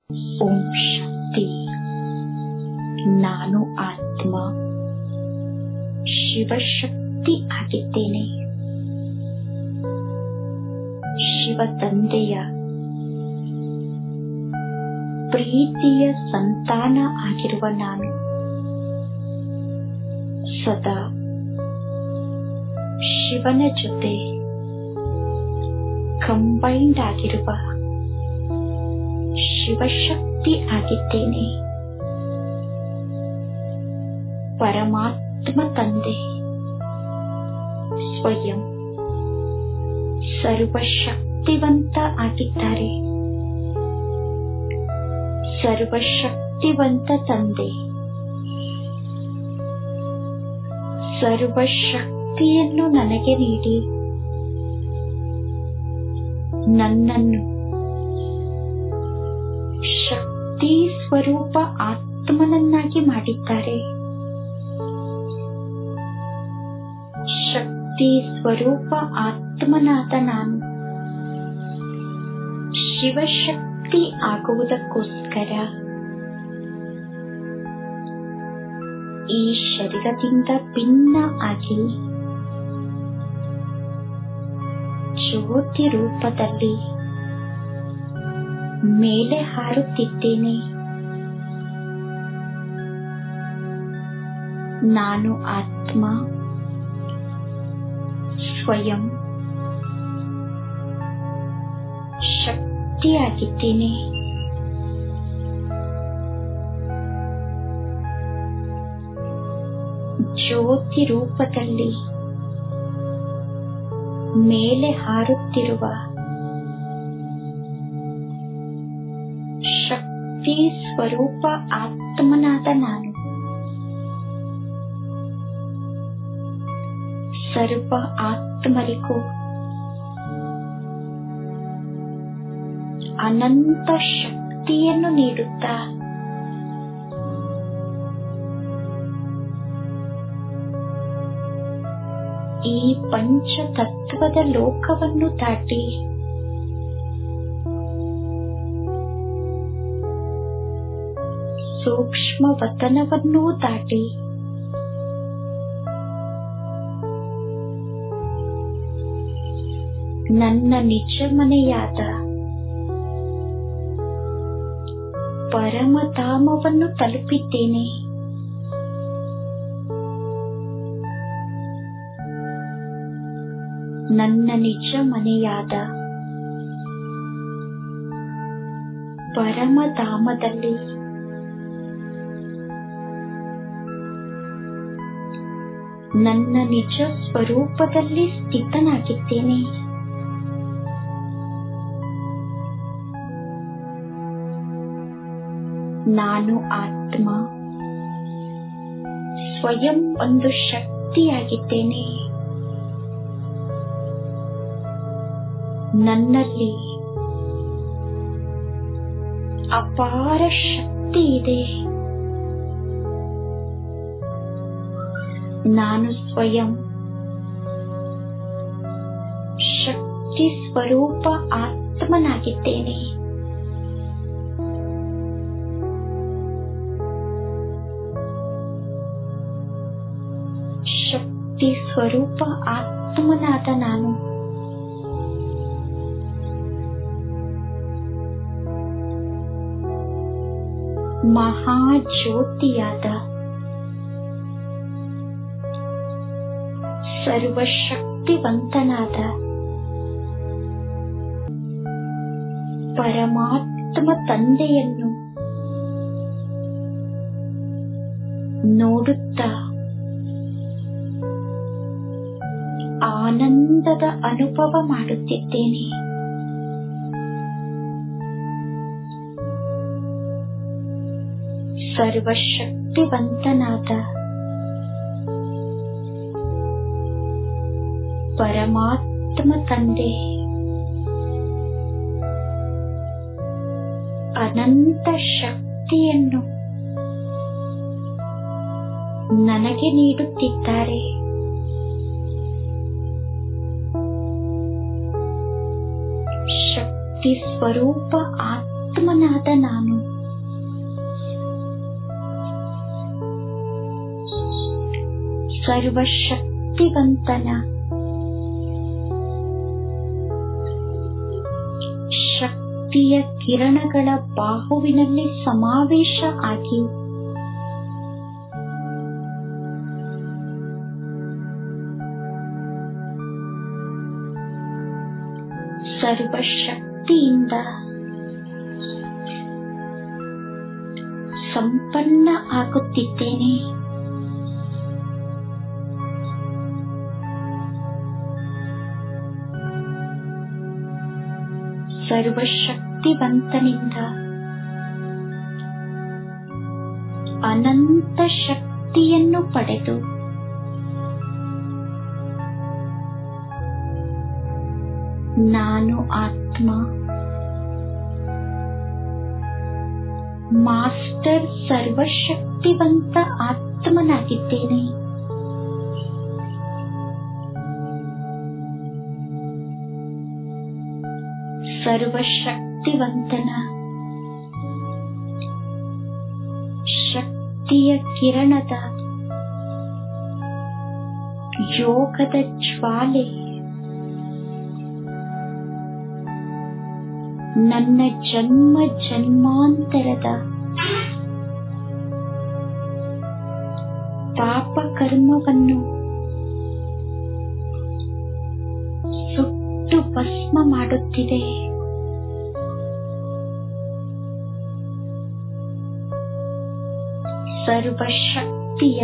ಓಂ ಶಾಂತಿ ನಾನು ಆತ್ಮ ಶಿವಶಕ್ತಿ ಆಗಿದ್ದೇನೆ ಶಿವ ತಂದೆಯ ಪ್ರೀತಿಯ ಸಂತಾನ ಆಗಿರುವ ನಾನು ಸದಾ ಶಿವನ ಜೊತೆ ಕಂಬೈಂಡ್ ಆಗಿರುವ ಶಿವಶಕ್ತಿ ಆಗಿದ್ದೇನೆ ಪರಮಾತ್ಮ ತಂದೆ ಸ್ವಯಂ ಸರ್ವಶಕ್ತಿವಂತ ಆಗಿದ್ದಾರೆ ಸರ್ವಶಕ್ತಿವಂತ ತಂದೆ ಸರ್ವಶಕ್ತಿಯನ್ನು ನನಗೆ ನೀಡಿ ನನ್ನನ್ನು ಶಕ್ತಿ ಸ್ವರೂಪ ಆತ್ಮನನ್ನಾಗಿ ಮಾಡಿದ್ದಾರೆ ಶಕ್ತಿ ಸ್ವರೂಪ ಆತ್ಮನಾದ ನಾನು ಶಿವಶಕ್ತಿ ಆಗುವುದಕ್ಕೋಸ್ಕರ ಈ ಶರೀರದಿಂದ ಭಿನ್ನ ಆಗಿ ಜ್ಯೋತಿ ರೂಪದಲ್ಲಿ ಮೇಲೆ ಹಾರುತ್ತಿದ್ದೇನೆ ನಾನು ಆತ್ಮ ಸ್ವಯಂ ಶಕ್ತಿಯಾಗಿದ್ದೇನೆ ಜ್ಯೋತಿ ರೂಪದಲ್ಲಿ ಮೇಲೆ ಹಾರುತ್ತಿರುವ ಶಕ್ತಿ ಸ್ವರೂಪ ಆತ್ಮನಾದ ನಾನು ಸರ್ವ ಆತ್ಮರಿಗೂ ಅನಂತ ಶಕ್ತಿಯನ್ನು ನೀಡುತ್ತಾ ಈ ಪಂಚತತ್ವದ ಲೋಕವನ್ನು ದಾಟಿ ಸೂಕ್ಷ್ಮ ವತನವನ್ನೂ ದಾಟಿ ನನ್ನ ನಿಜ ಮನೆಯಾದ ಪರಮಧಾಮವನ್ನು ತಲುಪಿದ್ದೇನೆ ನನ್ನ ನಿಜ ಮನೆಯಾದ ಪರಮಧಾಮದಲ್ಲಿ ನನ್ನ ನಿಜ ಸ್ವರೂಪದಲ್ಲಿ ಸ್ಥಿತನಾಗಿದ್ದೇನೆ ನಾನು ಆತ್ಮ ಸ್ವಯಂ ಒಂದು ಶಕ್ತಿಯಾಗಿದ್ದೇನೆ ನನ್ನಲ್ಲಿ ಅಪಾರ ಶಕ್ತಿ ಇದೆ ನಾನು ಸ್ವಯಂ ಶಕ್ತಿ ಸ್ವರೂಪ ಆತ್ಮನಾಗಿದ್ದೇನೆ ಶಕ್ತಿ ಸ್ವರೂಪ ಆತ್ಮನಾದ ನಾನು ಮಹಾಜ್ಯೋತಿಯಾದ ಸರ್ವಶಕ್ತಿವಂತನಾದ ಪರಮಾತ್ಮ ತಂದೆಯನ್ನು ನೋಡುತ್ತಾ ಆನಂದದ ಅನುಭವ ಮಾಡುತ್ತಿದ್ದೇನೆ ಸರ್ವಶಕ್ತಿವಂತನಾದ ಪರಮಾತ್ಮ ತಂದೆ ಅನಂತ ಶಕ್ತಿಯನ್ನು ನನಗೆ ನೀಡುತ್ತಿದ್ದಾರೆ ಶಕ್ತಿ ಸ್ವರೂಪ ಆತ್ಮನಾದ ನಾನು ಸರ್ವಶಕ್ತಿವಂತನ ಶಕ್ತಿಯ ಕಿರಣಗಳ ಬಾಹುವಿನಲ್ಲಿ ಸಮಾವೇಶ ಆಗಿ ಸರ್ವಶಕ್ತಿಯಿಂದ ಸಂಪನ್ನ ಆಗುತ್ತಿದ್ದೇನೆ ಸರ್ವಶಕ್ತಿವಂತನಿಂದ ಅನಂತ ಶಕ್ತಿಯನ್ನು ಪಡೆದು ನಾನು ಆತ್ಮ ಮಾಸ್ಟರ್ ಸರ್ವಶಕ್ತಿವಂತ ಆತ್ಮನಾಗಿದ್ದೇನೆ ಸರ್ವಶಕ್ತಿವಂತನ ಶಕ್ತಿಯ ಕಿರಣದ ಯೋಗದ ಜ್ವಾಲೆ ನನ್ನ ಜನ್ಮ ಜನ್ಮಾಂತರದ ಪಾಪ ಕರ್ಮವನ್ನು ಸುಟ್ಟು ಭಸ್ಮ ಮಾಡುತ್ತಿದೆ ಸರ್ವಶಕ್ತಿಯ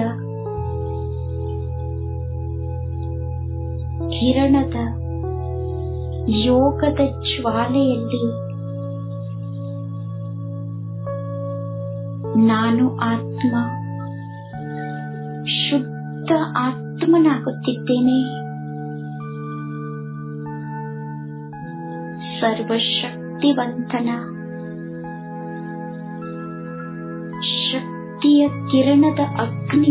ಕಿರಣದ ಯೋಗದ ಜ್ವಾಲೆಯಲ್ಲಿ ನಾನು ಆತ್ಮ ಶುದ್ಧ ಆತ್ಮನಾಗುತ್ತಿದ್ದೇನೆ ಸರ್ವಶಕ್ತಿವಂತನ ಶಕ್ತಿಯ ಕಿರಣದ ಅಗ್ನಿ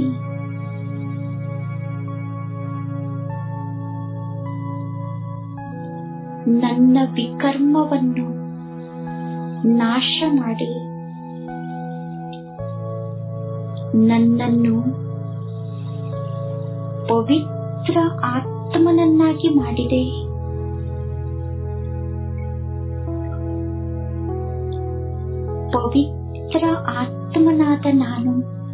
ನನ್ನ ವಿಕರ್ಮವನ್ನು ನಾಶ ಮಾಡಿ ನನ್ನನ್ನು ಪವಿತ್ರ ಆತ್ಮನನ್ನಾಗಿ ಮಾಡಿದೆ ಪವಿತ್ರ ಆತ್ಮನಾದ ನಾನು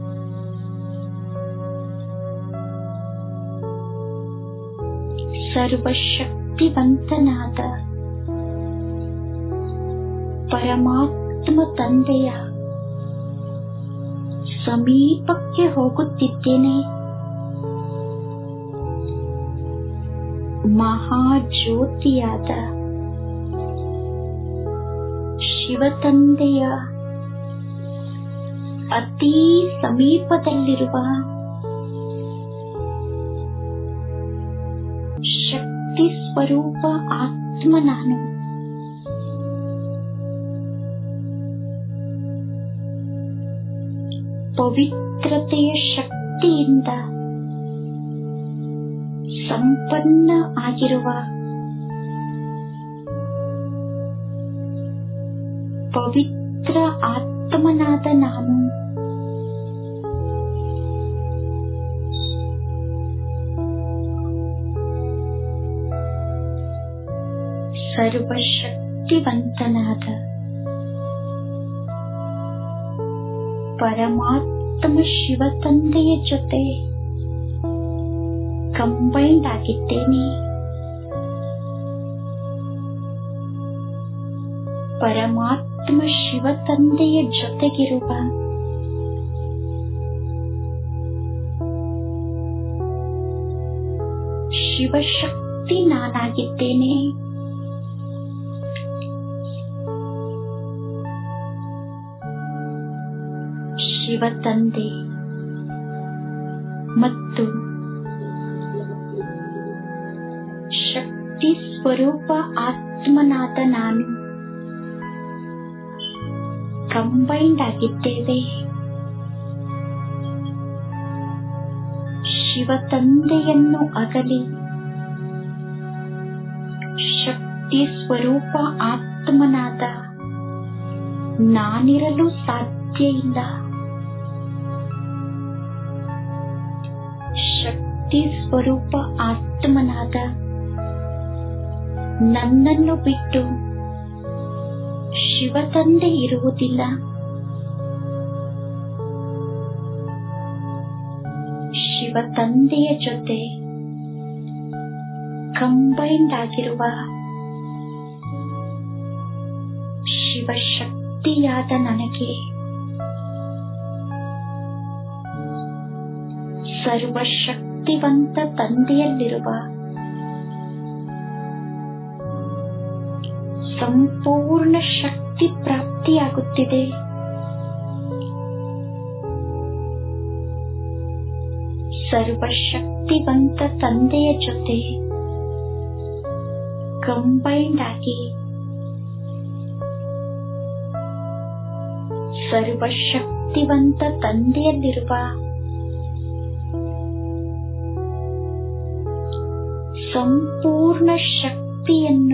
ಸರ್ವಶಕ್ತಿವಂತನಾದ ಪರಮಾತ್ಮ ತಂದೆಯ ಸಮೀಪಕ್ಕೆ ಹೋಗುತ್ತಿದ್ದೇನೆ ಮಹಾಜ್ಯೋತಿಯಾದ ಶಿವತಂದೆಯ ಅತೀ ಸಮೀಪದಲ್ಲಿರುವ ಶಕ್ತಿ ಸ್ವರೂಪ ಆತ್ಮ ನಾನು ಪವಿತ್ರತೆಯ ಶಕ್ತಿಯಿಂದ ಸಂಪನ್ನ ಆಗಿರುವ ಪವಿತ್ರ ಆತ್ಮನಾದ ನಾನು ಸರ್ವಶಕ್ತಿವಂತನಾದ ಪರಮಾತ್ಮ ಶಿವತಂದೆಯ ಜೊತೆ ಕಂಬೈಂಡ್ ಆಗಿದ್ದೇನೆ ಪರಮಾತ್ಮ ಶಿವತಂದೆಯ ಜೊತೆಗಿರುವ ಶಿವಶಕ್ತಿ ನಾನಾಗಿದ್ದೇನೆ ಶಿವತಂದೆ ಮತ್ತು ಶಕ್ತಿ ಸ್ವರೂಪ ಆತ್ಮನಾದ ನಾನು ಕಂಬೈಂಡ್ ಆಗಿದ್ದೇವೆ ಶಿವತಂದೆಯನ್ನು ಅಗಲಿ ಶಕ್ತಿ ಸ್ವರೂಪ ಆತ್ಮನಾದ ನಾನಿರಲು ಸಾಧ್ಯ ಇಲ್ಲ ಶಕ್ತಿ ಶಕ್ತಿ ಸ್ವರೂಪ ಆತ್ಮನಾದ ನನ್ನನ್ನು ಬಿಟ್ಟು ಶಿವ ತಂದೆ ಇರುವುದಿಲ್ಲ ಶಿವ ತಂದೆಯ ಜೊತೆ ಕಂಬೈಂಡ್ ಆಗಿರುವ ಶಿವಶಕ್ತಿಯಾದ ನನಗೆ ಸರ್ವಶಕ್ತಿವಂತ ತಂದೆಯಲ್ಲಿರುವ ಸಂಪೂರ್ಣ ಶಕ್ತಿ ಪ್ರಾಪ್ತಿಯಾಗುತ್ತಿದೆ ಸರ್ವಶಕ್ತಿವಂತ ತಂದೆಯ ಜೊತೆ ಕಂಬೈಂಡ್ ಆಗಿ ಸರ್ವಶಕ್ತಿವಂತ ತಂದೆಯಲ್ಲಿರುವ ಸಂಪೂರ್ಣ ಶಕ್ತಿಯನ್ನು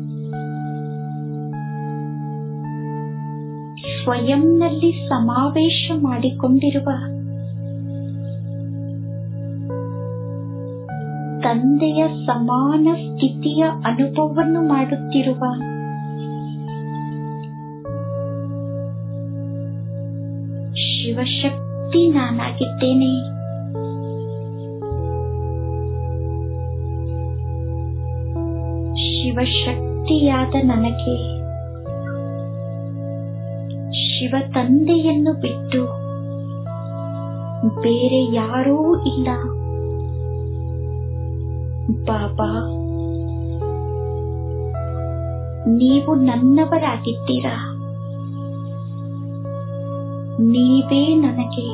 ಸ್ವಯಂನಲ್ಲಿ ಸಮಾವೇಶ ಮಾಡಿಕೊಂಡಿರುವ ತಂದೆಯ ಸಮಾನ ಸ್ಥಿತಿಯ ಅನುಭವವನ್ನು ಮಾಡುತ್ತಿರುವ ಶಿವಶಕ್ತಿ ನಾನಾಗಿದ್ದೇನೆ ಶಿವಶಕ್ತಿಯಾದ ನನಗೆ ಶಿವ ತಂದೆಯನ್ನು ಬಿಟ್ಟು ಬೇರೆ ಯಾರೂ ಇಲ್ಲ ಬಾಬಾ ನೀವು ನನ್ನವರಾಗಿದ್ದೀರಾ ನೀವೇ ನನಗೆ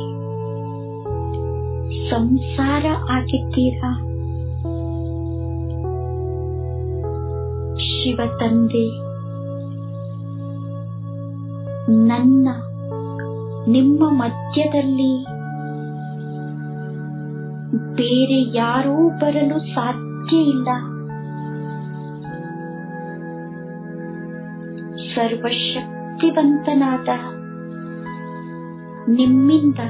ಸಂಸಾರ ಆಗಿದ್ದೀರಾ ಶಿವ ತಂದೆ ನನ್ನ ನಿಮ್ಮ ಮಧ್ಯದಲ್ಲಿ ಬೇರೆ ಯಾರೂ ಬರಲು ಸಾಧ್ಯ ಇಲ್ಲ ಸರ್ವಶಕ್ತಿವಂತನಾದ ನಿಮ್ಮಿಂದ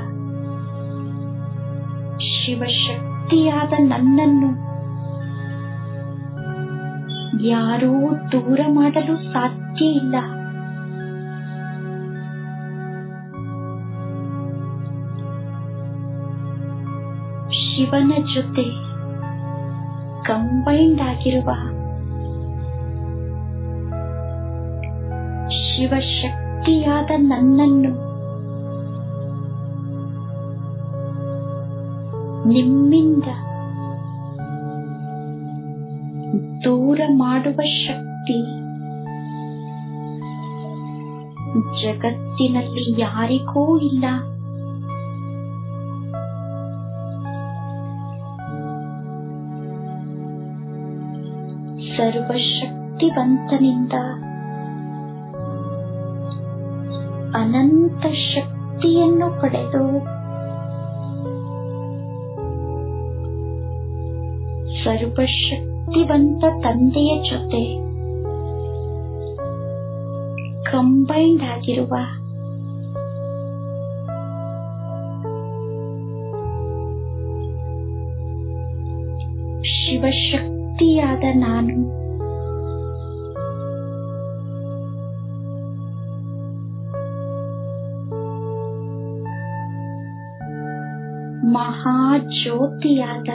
ಶಿವಶಕ್ತಿಯಾದ ನನ್ನನ್ನು ಯಾರೂ ದೂರ ಮಾಡಲು ಸಾಧ್ಯ ಇಲ್ಲ ಶಿವನ ಜೊತೆ ಕಂಬೈಂಡ್ ಆಗಿರುವ ಶಿವಶಕ್ತಿಯಾದ ನನ್ನನ್ನು ನಿಮ್ಮಿಂದ ದೂರ ಮಾಡುವ ಶಕ್ತಿ ಜಗತ್ತಿನಲ್ಲಿ ಯಾರಿಗೂ ಇಲ್ಲ ಸರ್ವಶಕ್ತಿವಂತನಿಂದ ಅನಂತ ಶಕ್ತಿಯನ್ನು ಪಡೆದು ಸರ್ವಶಕ್ತಿವಂತ ತಂದೆಯ ಜೊತೆ ಕಂಬೈಂಡ್ ಆಗಿರುವ ಶಿವಶಕ್ತಿಯಾದ ನಾನು ಮಹಾಜ್ಯೋತಿಯಾದ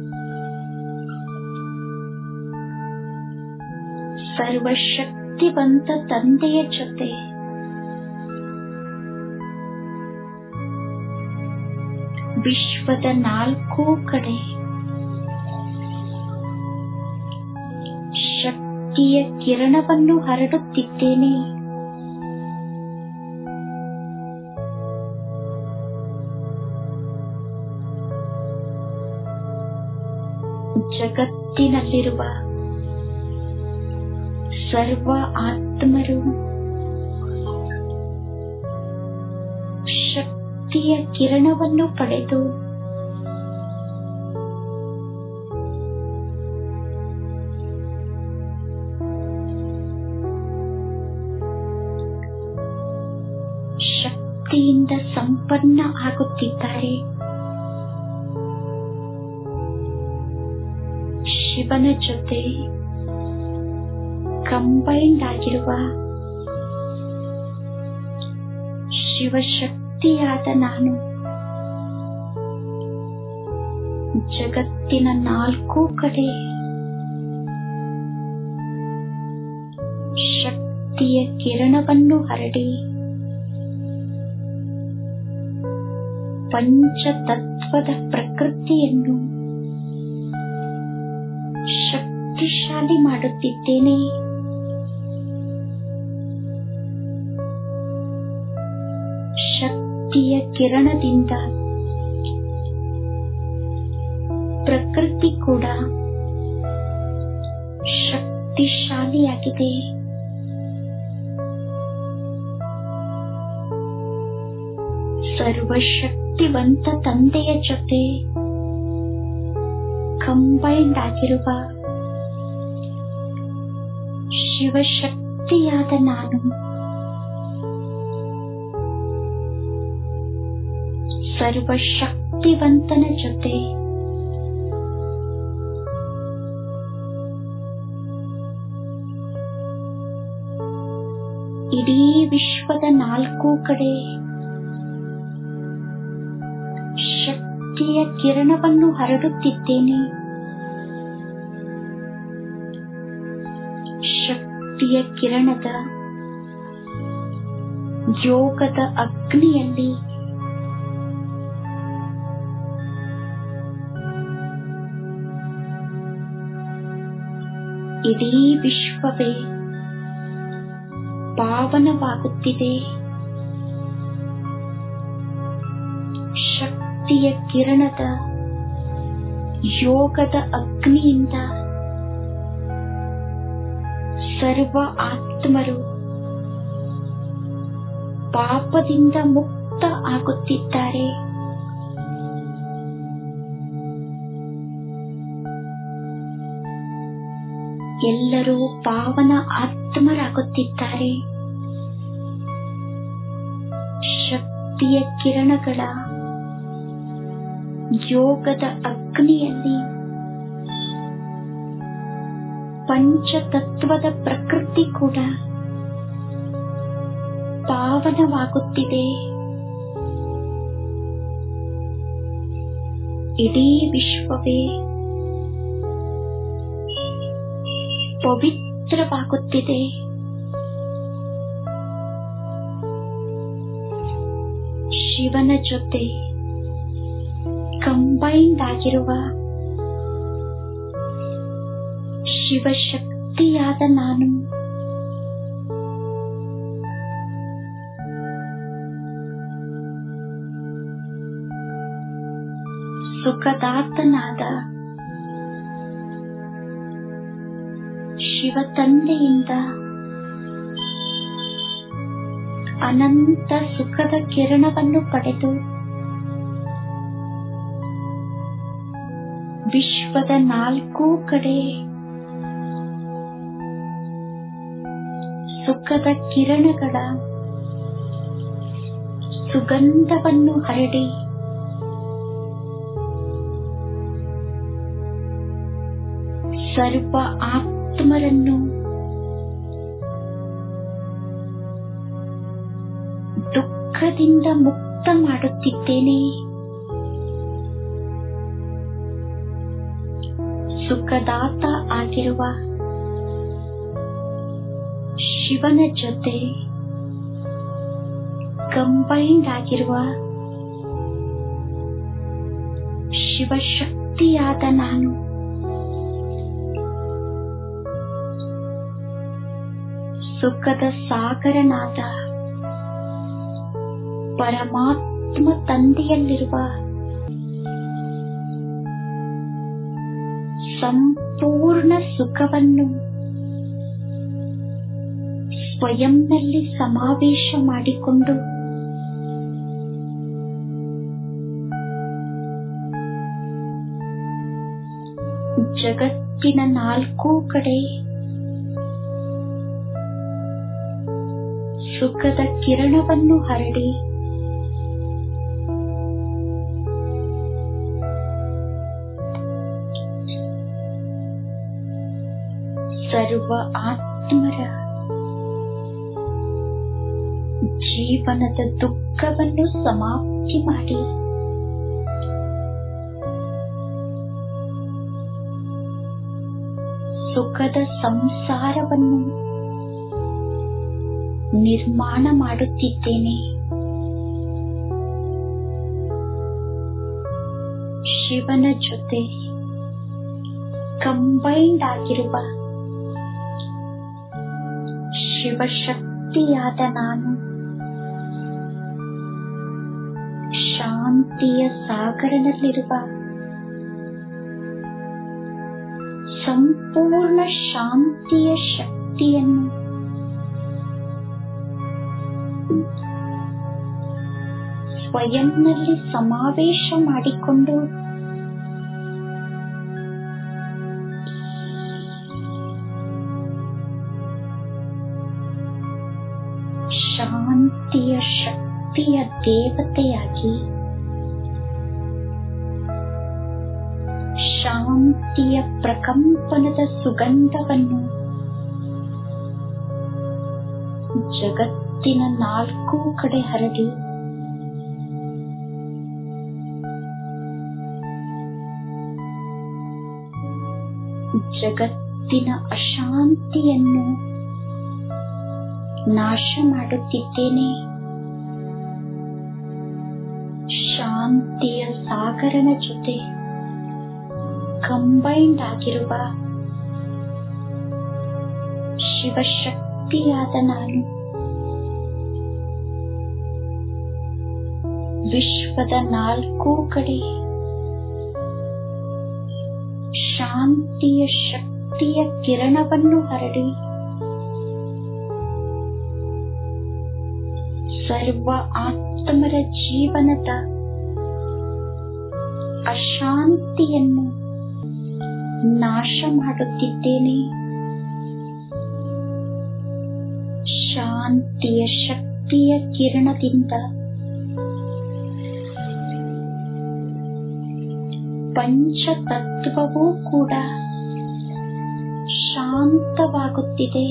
ಸರ್ವಶಕ್ತಿವಂತ ತಂದೆಯ ಜೊತೆ ವಿಶ್ವದ ನಾಲ್ಕೂ ಕಡೆ ಶಕ್ತಿಯ ಕಿರಣವನ್ನು ಹರಡುತ್ತಿದ್ದೇನೆ ಜಗತ್ತಿನಲ್ಲಿರುವ ಸರ್ವ ಆತ್ಮರು ಶಕ್ತಿಯ ಕಿರಣವನ್ನು ಪಡೆದು ಶಕ್ತಿಯಿಂದ ಸಂಪನ್ನ ಆಗುತ್ತಿದ್ದಾರೆ ಶಿವನ ಜೊತೆ ಕಂಬೈಂಡ್ ಆಗಿರುವ ಶಿವಶಕ್ತಿಯಾದ ನಾನು ಜಗತ್ತಿನ ನಾಲ್ಕು ಕಡೆ ಶಕ್ತಿಯ ಕಿರಣವನ್ನು ಹರಡಿ ಪಂಚತತ್ವದ ಪ್ರಕೃತಿಯನ್ನು ಶಕ್ತಿಶಾಲಿ ಮಾಡುತ್ತಿದ್ದೇನೆ ಶಕ್ತಿಯ ಕಿರಣದಿಂದ ಪ್ರಕೃತಿ ಕೂಡ ಶಕ್ತಿಶಾಲಿಯಾಗಿದೆ ಸರ್ವಶಕ್ತಿವಂತ ತಂದೆಯ ಜೊತೆ ಕಂಬೈಂಡ್ ಆಗಿರುವ ಶಿವಶಕ್ತಿಯಾದ ನಾನು ಸರ್ವಶಕ್ತಿವಂತನ ಜೊತೆ ಇಡೀ ವಿಶ್ವದ ನಾಲ್ಕು ಕಡೆ ಶಕ್ತಿಯ ಕಿರಣವನ್ನು ಹರಡುತ್ತಿದ್ದೇನೆ ಶಕ್ತಿಯ ಕಿರಣದ ಯೋಗದ ಅಗ್ನಿಯಲ್ಲಿ ಇಡೀ ವಿಶ್ವವೇ ಪಾವನವಾಗುತ್ತಿದೆ ಶಕ್ತಿಯ ಕಿರಣದ ಯೋಗದ ಅಗ್ನಿಯಿಂದ ಸರ್ವ ಆತ್ಮರು ಪಾಪದಿಂದ ಮುಕ್ತ ಆಗುತ್ತಿದ್ದಾರೆ ಎಲ್ಲರೂ ಪಾವನ ಆತ್ಮರಾಗುತ್ತಿದ್ದಾರೆ ಶಕ್ತಿಯ ಕಿರಣಗಳ ಯೋಗದ ಅಗ್ನಿಯಲ್ಲಿ ಪಂಚತತ್ವದ ಪ್ರಕೃತಿ ಕೂಡ ಪಾವನವಾಗುತ್ತಿದೆ ಇಡೀ ವಿಶ್ವವೇ ಪವಿತ್ರವಾಗುತ್ತಿದೆ ಶಿವನ ಜೊತೆ ಕಂಬೈಂಡ್ ಆಗಿರುವ ಶಿವಶಕ್ತಿಯಾದ ನಾನು ಸುಖದಾತನಾದ ಶಿವ ತಂದೆಯಿಂದ ಅನಂತ ಸುಖದ ಕಿರಣವನ್ನು ಪಡೆದು ವಿಶ್ವದ ನಾಲ್ಕೂ ಕಡೆ ಸುಖದ ಕಿರಣಗಳ ಸುಗಂಧವನ್ನು ಹರಡಿ ಸರ್ವ ಆತ್ಮರನ್ನು ದುಃಖದಿಂದ ಮುಕ್ತ ಮಾಡುತ್ತಿದ್ದೇನೆ ಸುಖದಾತ ಆಗಿರುವ ಶಿವನ ಜೊತೆ ಕಂಬೈಂಡ್ ಆಗಿರುವ ಶಿವಶಕ್ತಿಯಾದ ನಾನು ಸುಖದ ಸಾಗರನಾದ ಪರಮಾತ್ಮ ತಂದೆಯಲ್ಲಿರುವ ಸಂಪೂರ್ಣ ಸುಖವನ್ನು ಸ್ವಯಂನಲ್ಲಿ ಸಮಾವೇಶ ಮಾಡಿಕೊಂಡು ಜಗತ್ತಿನ ನಾಲ್ಕೂ ಕಡೆ ಸುಖದ ಕಿರಣವನ್ನು ಹರಡಿ ಸರ್ವ ಆತ್ಮರ ಜೀವನದ ದುಃಖವನ್ನು ಸಮಾಪ್ತಿ ಮಾಡಿ ಸುಖದ ಸಂಸಾರವನ್ನು ನಿರ್ಮಾಣ ಮಾಡುತ್ತಿದ್ದೇನೆ ಶಿವನ ಜೊತೆ ಕಂಬೈಂಡ್ ಆಗಿರುವ ಶಿವಶಕ್ತಿಯಾದ ನಾನು ಶಾಂತಿಯ ಸಾಗರನಲ್ಲಿರುವ ಸಂಪೂರ್ಣ ಶಾಂತಿಯ ಶಕ್ತಿಯನ್ನು ಸ್ವಯಂನಲ್ಲಿ ಸಮಾವೇಶ ಮಾಡಿಕೊಂಡು ಶಾಂತಿಯ ಶಕ್ತಿಯ ದೇವತೆಯಾಗಿ ಶಾಂತಿಯ ಪ್ರಕಂಪನದ ಸುಗಂಧವನ್ನು ಜಗತ್ತಿನ ನಾಲ್ಕು ಕಡೆ ಹರಡಿ ಜಗತ್ತಿನ ಅಶಾಂತಿಯನ್ನು ನಾಶ ಮಾಡುತ್ತಿದ್ದೇನೆ ಶಾಂತಿಯ ಸಾಗರನ ಜೊತೆ ಕಂಬೈಂಡ್ ಆಗಿರುವ ಶಿವಶಕ್ತಿಯಾದ ನಾನು ವಿಶ್ವದ ನಾಲ್ಕು ಕಡೆ ಶಾಂತಿಯ ಶಕ್ತಿಯ ಕಿರಣವನ್ನು ಹರಡಿ ಸರ್ವ ಆತ್ಮರ ಜೀವನದ ಅಶಾಂತಿಯನ್ನು ನಾಶ ಮಾಡುತ್ತಿದ್ದೇನೆ ಶಾಂತಿಯ ಶಕ್ತಿಯ ಕಿರಣದಿಂದ ಪಂಚತತ್ವವೂ ಕೂಡ ಶಾಂತವಾಗುತ್ತಿದೆ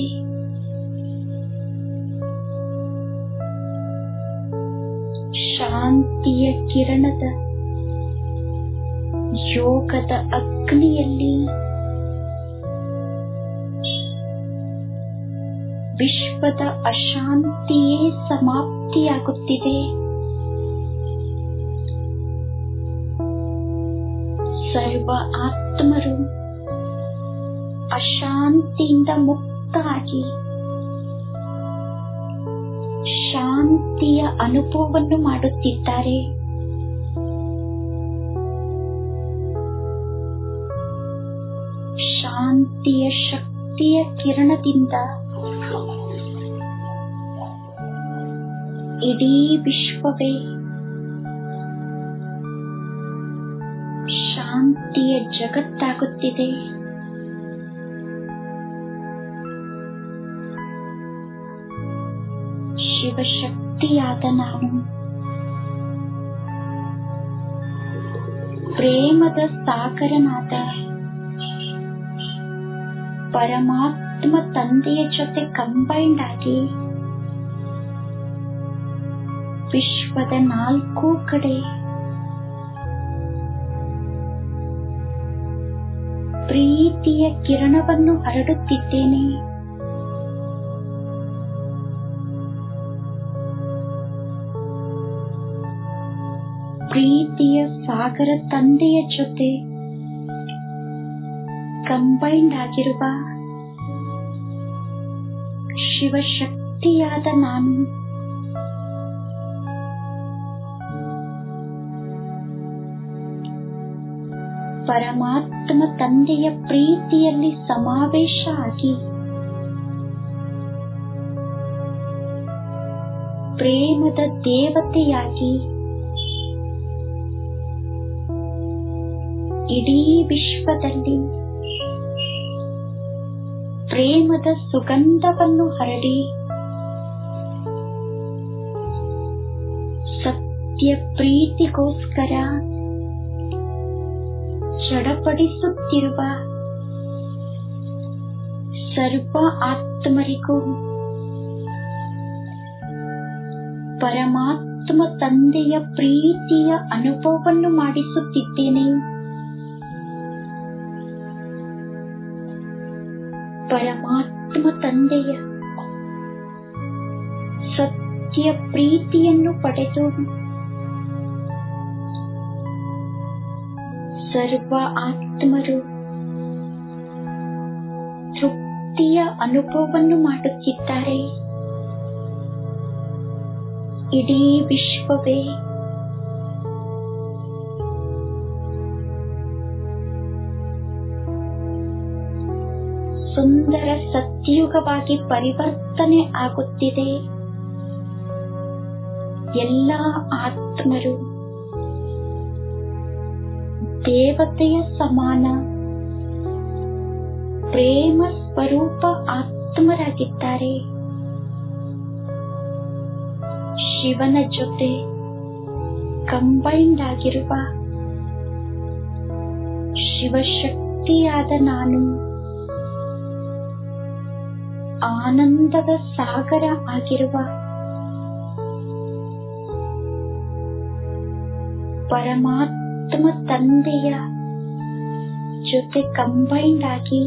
ಶಾಂತಿಯ ಕಿರಣದ ಯೋಗದ ಅಗ್ನಿಯಲ್ಲಿ ವಿಶ್ವದ ಅಶಾಂತಿಯೇ ಸಮಾಪ್ತಿಯಾಗುತ್ತಿದೆ ಸರ್ವ ಆತ್ಮರು ಅಶಾಂತಿಯಿಂದ ಮುಕ್ತರಾಗಿ ಶಾಂತಿಯ ಅನುಭವವನ್ನು ಮಾಡುತ್ತಿದ್ದಾರೆ ಶಾಂತಿಯ ಶಕ್ತಿಯ ಕಿರಣದಿಂದ ಇಡೀ ವಿಶ್ವವೇ ಶಾಂತಿಯ ಜಗತ್ತಾಗುತ್ತಿದೆ ಶಿವಶಕ್ತಿಯಾದ ನಾನು ಪ್ರೇಮದ ಸಾಗರನಾದ ಪರಮಾತ್ಮ ತಂದೆಯ ಜೊತೆ ಕಂಬೈಂಡ್ ಆಗಿ ವಿಶ್ವದ ನಾಲ್ಕು ಕಡೆ ಪ್ರೀತಿಯ ಕಿರಣವನ್ನು ಹರಡುತ್ತಿದ್ದೇನೆ ಪ್ರೀತಿಯ ಸಾಗರ ತಂದೆಯ ಜೊತೆ ಕಂಬೈಂಡ್ ಆಗಿರುವ ಶಿವಶಕ್ತಿಯಾದ ನಾನು ಪರಮಾತ್ಮ ತಂದೆಯ ಪ್ರೀತಿಯಲ್ಲಿ ಸಮಾವೇಶ ಆಗಿ ಪ್ರೇಮದ ದೇವತೆಯಾಗಿ ಇಡೀ ವಿಶ್ವದಲ್ಲಿ ಪ್ರೇಮದ ಸುಗಂಧವನ್ನು ಹರಡಿ ಸತ್ಯ ಪ್ರೀತಿಗೋಸ್ಕರ ಚಡಪಡಿಸುತ್ತಿರುವ ಸರ್ವ ಆತ್ಮರಿಗೂ ಪರಮಾತ್ಮ ತಂದೆಯ ಪ್ರೀತಿಯ ಅನುಭವವನ್ನು ಮಾಡಿಸುತ್ತಿದ್ದೇನೆ ಪರಮಾತ್ಮ ತಂದೆಯ ಸತ್ಯ ಪ್ರೀತಿಯನ್ನು ಪಡೆದು ಸರ್ವ ಆತ್ಮರು ತೃಪ್ತಿಯ ಅನುಭವವನ್ನು ಮಾಡುತ್ತಿದ್ದಾರೆ ಇಡೀ ವಿಶ್ವವೇ ಸುಂದರ ಸತ್ಯುಗವಾಗಿ ಪರಿವರ್ತನೆ ಆಗುತ್ತಿದೆ ಎಲ್ಲ ಆತ್ಮರು ದೇವತೆಯ ಸಮಾನ ಪ್ರೇಮ ಸ್ವರೂಪ ಆತ್ಮರಾಗಿದ್ದಾರೆ ಶಿವನ ಜೊತೆ ಕಂಬೈಂಡ್ ಆಗಿರುವ ಶಿವಶಕ್ತಿಯಾದ ನಾನು ಆನಂದದ ಸಾಗರ ಆಗಿರುವ ಪರಮಾತ್ಮ ತಂದೆಯ ಜೊತೆ ಕಂಬೈಂಡ್ ಆಗಿ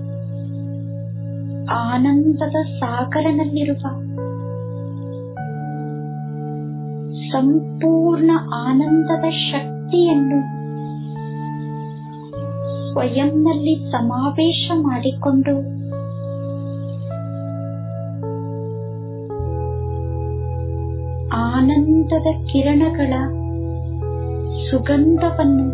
ಆನಂದದ ಸಾಗರನಲ್ಲಿರುವ ಸಂಪೂರ್ಣ ಆನಂದದ ಶಕ್ತಿಯನ್ನು ಸ್ವಯಂನಲ್ಲಿ ಸಮಾವೇಶ ಮಾಡಿಕೊಂಡು ಆನಂದದ ಕಿರಣಗಳ ಸುಗಂಧವನ್ನು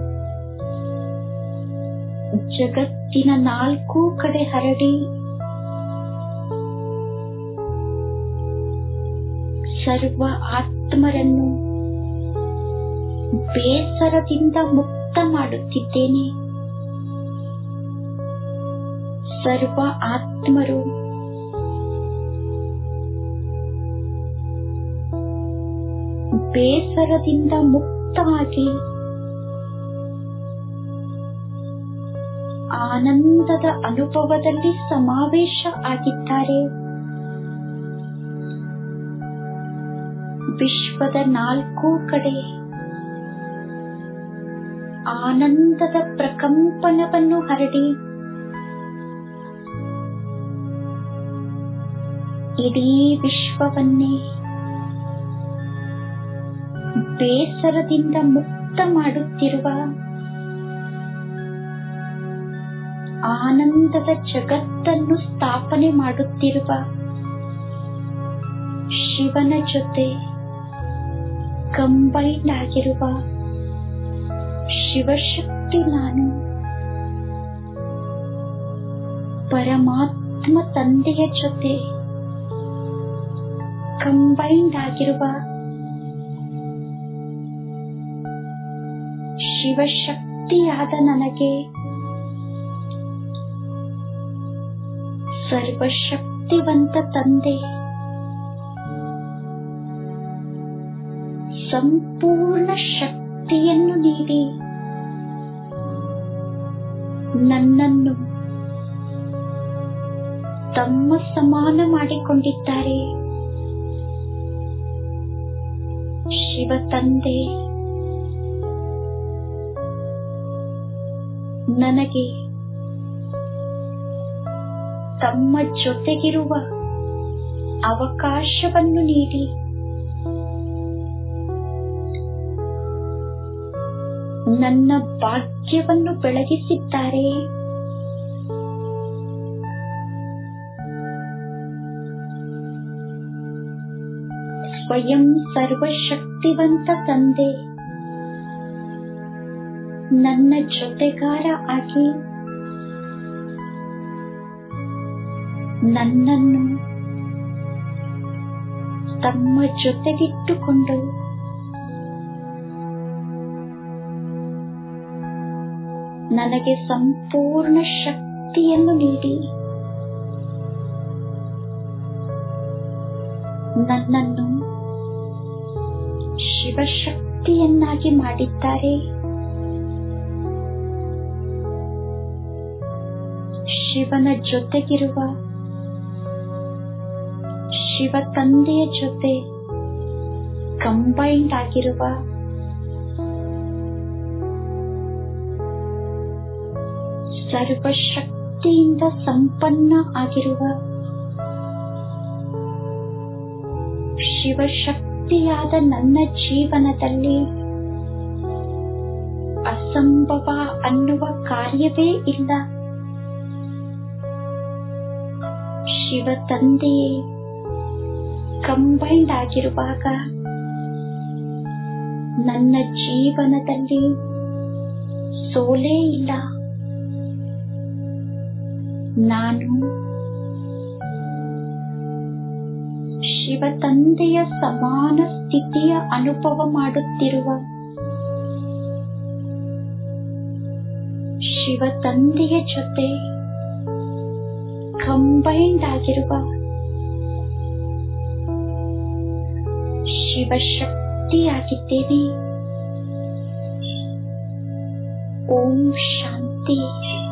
ಜಗತ್ತಿನ ನಾಲ್ಕೂ ಕಡೆ ಹರಡಿ ಸರ್ವ ಆತ್ಮರನ್ನು ಬೇಸರದಿಂದ ಮುಕ್ತ ಮಾಡುತ್ತಿದ್ದೇನೆ ಸರ್ವ ಆತ್ಮರು ಬೇಸರದಿಂದ ಮುಕ್ತವಾಗಿ ಆನಂದದ ಅನುಭವದಲ್ಲಿ ಸಮಾವೇಶ ಆಗಿದ್ದಾರೆ ವಿಶ್ವದ ನಾಲ್ಕೂ ಕಡೆ ಆನಂದದ ಪ್ರಕಂಪನವನ್ನು ಹರಡಿ ಇಡೀ ವಿಶ್ವವನ್ನೇ ಬೇಸರದಿಂದ ಮುಕ್ತ ಮಾಡುತ್ತಿರುವ ಆನಂದದ ಜಗತ್ತನ್ನು ಸ್ಥಾಪನೆ ಮಾಡುತ್ತಿರುವ ಶಿವನ ಜೊತೆ ಕಂಬೈಂಡ್ ಆಗಿರುವ ಶಿವಶಕ್ತಿ ನಾನು ಪರಮಾತ್ಮ ತಂದೆಯ ಜೊತೆ ಕಂಬೈಂಡ್ ಆಗಿರುವ ಶಿವಶಕ್ತಿಯಾದ ನನಗೆ ಸರ್ವಶಕ್ತಿವಂತ ತಂದೆ ಸಂಪೂರ್ಣ ಶಕ್ತಿಯನ್ನು ನೀಡಿ ನನ್ನನ್ನು ತಮ್ಮ ಸಮಾನ ಮಾಡಿಕೊಂಡಿದ್ದಾರೆ ಶಿವ ತಂದೆ ನನಗೆ ತಮ್ಮ ಜೊತೆಗಿರುವ ಅವಕಾಶವನ್ನು ನೀಡಿ ನನ್ನ ಭಾಗ್ಯವನ್ನು ಬೆಳಗಿಸಿದ್ದಾರೆ ಸ್ವಯಂ ಸರ್ವಶಕ್ತಿವಂತ ತಂದೆ ನನ್ನ ಜೊತೆಗಾರ ಆಗಿ ನನ್ನನ್ನು ತಮ್ಮ ಜೊತೆಗಿಟ್ಟುಕೊಂಡು ನನಗೆ ಸಂಪೂರ್ಣ ಶಕ್ತಿಯನ್ನು ನೀಡಿ ನನ್ನನ್ನು ಶಿವಶಕ್ತಿಯನ್ನಾಗಿ ಮಾಡಿದ್ದಾರೆ ಶಿವನ ಜೊತೆಗಿರುವ ಶಿವ ತಂದೆಯ ಜೊತೆ ಕಂಬೈಂಡ್ ಆಗಿರುವ ಸರ್ವಶಕ್ತಿಯಿಂದ ಸಂಪನ್ನ ಆಗಿರುವ ಶಿವಶಕ್ತಿಯಾದ ನನ್ನ ಜೀವನದಲ್ಲಿ ಅಸಂಭವ ಅನ್ನುವ ಕಾರ್ಯವೇ ಇಲ್ಲ ಶಿವ ತಂದೆಯೇ ಕಂಬೈಂಡ್ ಆಗಿರುವಾಗ ನನ್ನ ಜೀವನದಲ್ಲಿ ಸೋಲೇ ಇಲ್ಲ ನಾನು ಶಿವ ತಂದೆಯ ಸಮಾನ ಸ್ಥಿತಿಯ ಅನುಭವ ಮಾಡುತ್ತಿರುವ ಶಿವ ತಂದೆಯ ಜೊತೆ ಕಂಬೈಂಡ್ ಆಗಿರುವ ಶಿವಶಕ್ತಿಯಾಗಿದ್ದೇನೆ ಓಂ ಶಾಂತಿ